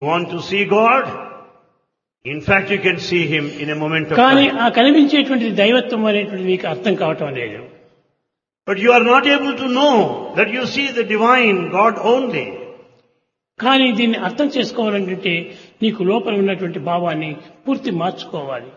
Want to see God? In fact, you can see Him in a moment of కానీ time. ఆ కనిపించేటువంటిది దైవత్వం అనేటువంటిది మీకు అర్థం కావటం లేదు But you are not able to know that you see the divine God only. కానీ దీన్ని అర్థం చేసుకోవాలంటే నీకు లోపల ఉన్నటువంటి భావాన్ని పూర్తి మార్చుకోవాలి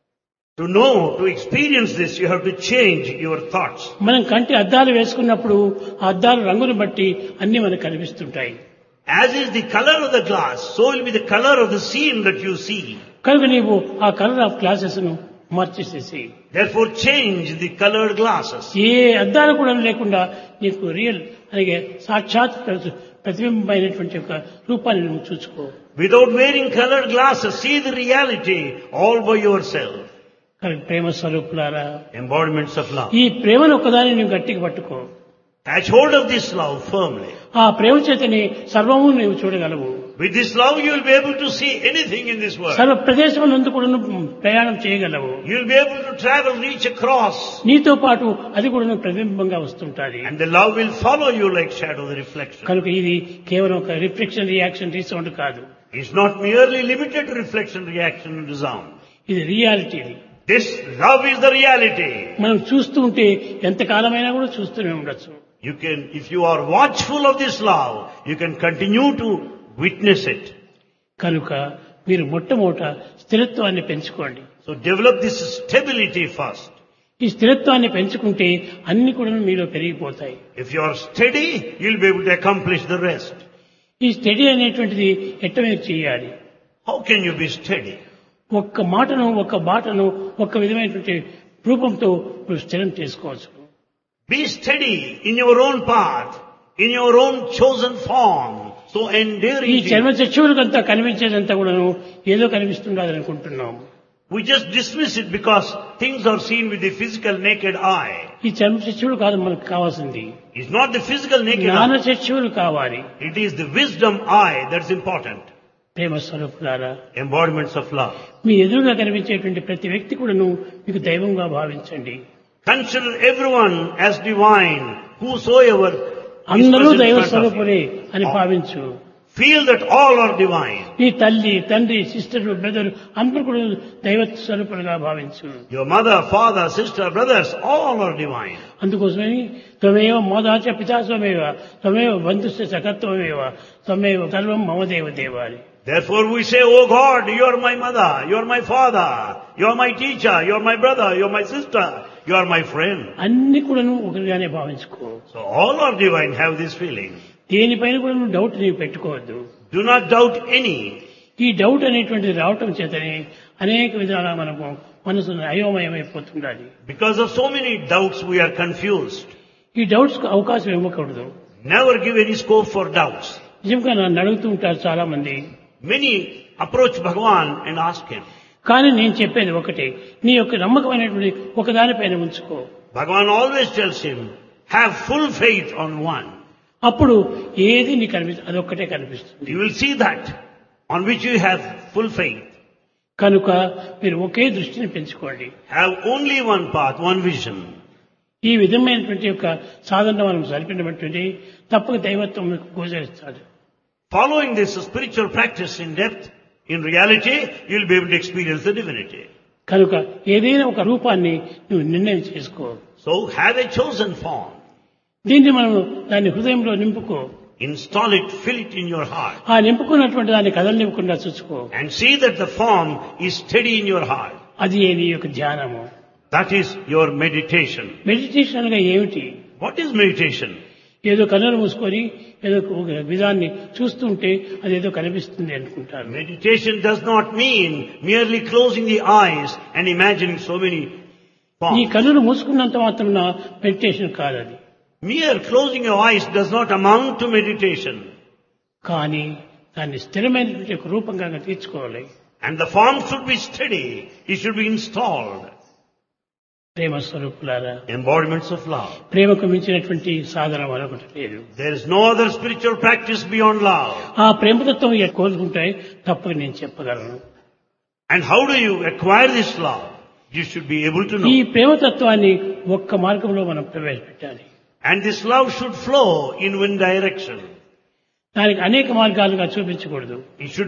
To know, to experience this, you have to change your thoughts. మనం కంటి అద్దాలు వేసుకున్నప్పుడు ఆ అద్దాల రంగును బట్టి అన్ని మనకు కనిపిస్తుంటాయి As is the color of the glass, so will be the color of the scene that you see. కనుక నీవు ఆ కలర్ ఆఫ్ గ్లాసెస్ ను మార్చేసేసి Therefore, change the colored glasses. ఏ అద్దాలు కూడా లేకుండా నీకు రియల్ అలాగే సాక్షాత్ ప్రతిబింబమైనటువంటి ఒక రూపాన్ని నువ్వు చూసుకో Without wearing colored glasses, see the reality all by yourself. కనుక ప్రేమ స్వరూపులారా Embodiments of love. ఈ ప్రేమను ఒకదాన్ని నువ్వు గట్టిగా పట్టుకో Catch hold of this love firmly. ఆ ప్రేమ చేతని సర్వము నీవు చూడగలవు With this love, you will be able to see anything in this world. సర్వ ప్రదేశం నందు కూడా నువ్వు ప్రయాణం చేయగలవు You will be able to travel, reach across, నీతో పాటు అది కూడా ప్రతిబింబంగా వస్తుంటాది and the love will follow you like shadow, the reflection. కనుక ఇది కేవలం ఒక రిఫ్లెక్షన్ రియాక్షన్ రీసౌండ్ కాదు It's not merely limited to reflection, reaction, and sound. ఇది రియాలిటీ ఇది This love is the reality. మనం చూస్తూ ఉంటే ఎంతకాలమైనా కూడా చూస్తూనే ఉండొచ్చు You can, if you are watchful of this love, you can continue to witness it. కనుక మీరు మొట్టమొదట స్థిరత్వాన్ని పెంచుకోండి So develop this stability first. ఈ స్థిరత్వాన్ని పెంచుకుంటే అన్ని కూడా మీలో పెరిగిపోతాయి If you are steady, you'll be able to accomplish the rest. ఈ స్టడీ అనేటువంటిది ఎట్ట మీరు చేయాలి How can you be steady? ఒక్క మాటను ఒక్క బాటను ఒక్క విధమైనటువంటి రూపంతో నువ్వు స్థిరం చేసుకోవచ్చు Be steady in your own path, in your own chosen form. So ఈ endearing. to చర్మ you. చక్షువులకంతా కనిపించేదంతా కూడాను ఏదో కనిపిస్తుండదు అనుకుంటున్నాం We just dismiss it because things are seen with the physical naked eye. ఈ చర్మ చక్షువులు కాదు మనకు కావాల్సింది It's not the physical naked జ్ఞాన eye. చక్షువులు కావాలి It is the wisdom eye that's important. ప్రేమ స్వరూపులారా Embodiments of love. మీ ఎదురుగా కనిపించేటువంటి ప్రతి వ్యక్తి కూడాను మీకు దైవంగా భావించండి Consider everyone as divine, whosoever is అందరూ present in దైవ front of you. స్వరూపులే అని భావించు Feel that all are divine. నీ తల్లి తండ్రి సిస్టర్ బ్రదర్ అందరూ కూడా దైవ స్వరూపులుగా భావించు Your mother, father, sister, brothers, all are divine. అందుకోసమని త్వమేవ మోదాచ పితాస్వమేవ త్వమేవ బంధుస్య సకత్వమేవ త్వమేవ సర్వం మమ దేవ దేవాలి Therefore we say, Oh God, you are my mother, you are my father, you are my teacher, you are my brother, you are my sister, you are my friend. అన్ని కూడాను ఒకరిగానే భావించుకో So all are divine, have this feeling. దేనిపైన కూడా నువ్వు doubt నీవు పెట్టుకోవద్దు Do not doubt any. ఈ doubt అనేటువంటిది రావటం చేతనే అనేక విధాల మనకు మనసు అయోమయమైపోతుండాలి Because of so many doubts we are confused. ఈ డౌట్స్ కు అవకాశం ఇవ్వకూడదు Never give any scope for doubts. నిజంగా నన్ను అడుగుతూ ఉంటారు చాలా మంది Many approach Bhagavan and ask him. కానీ నేను చెప్పేది ఒకటే నీ యొక్క నమ్మకమైనటువంటి ఒకదానిపైన ఉంచుకో Bhagavan always tells him, have full faith on one. అప్పుడు ఏది నీకు కనిపిస్తుంది అదొక్కటే కనిపిస్తుంది You will see that on which you have full faith. కనుక మీరు ఒకే దృష్టిని పెంచుకోండి Have only one path, one vision. ఈ విధమైనటువంటి యొక్క సాధన మనం జరిపినటువంటి తప్పక దైవత్వం మీకు గోచరిస్తాడు Following this spiritual practice in depth, in reality, you will be able to experience the divinity. కనుక ఏదైనా ఒక రూపాన్ని నువ్వు నిర్ణయం చేసుకో So have a chosen form. దీన్ని మనం దాన్ని హృదయంలో నింపుకో Install it, fill it in your heart. ఆ నింపుకున్నటువంటి దాన్ని కదలనివ్వకుండా చూసుకో And see that the form is steady in your heart. అది నీ యొక్క ధ్యానము That is your meditation. Meditation అనగా ఏమిటి What is meditation? ఏదో కన్నులు మూసుకొని ఏదో ఒక విధాన్ని చూస్తుంటే అదేదో కనిపిస్తుంది అనుకుంటారు Meditation does not mean merely closing the eyes and imagining so many ఈ forms. కన్నులు మూసుకున్నంత మాత్రం మెడిటేషన్ కాదు అది Mere closing your eyes does not amount to meditation. కానీ దాన్ని స్థిరమైనటువంటి ఒక రూపంగా తీర్చుకోవాలి And the form should be steady. It should be installed. ప్రేమ స్వరూపులారా Embodiments of love. ప్రేమకు మించినటువంటి సాధన మరొకటి లేదు There is no other spiritual practice beyond love. ఆ ప్రేమతత్వం ఎ- కోరుకుంటాయి తప్పక నేను చెప్పగలను And how do you acquire this love? You should be able to ఈ know. ప్రేమతత్వాన్ని ఒక్క మార్గంలో మనం ప్రవేశపెట్టాలి And this love should flow in one direction. దానికి అనేక మార్గాలుగా చూపించకూడదు It should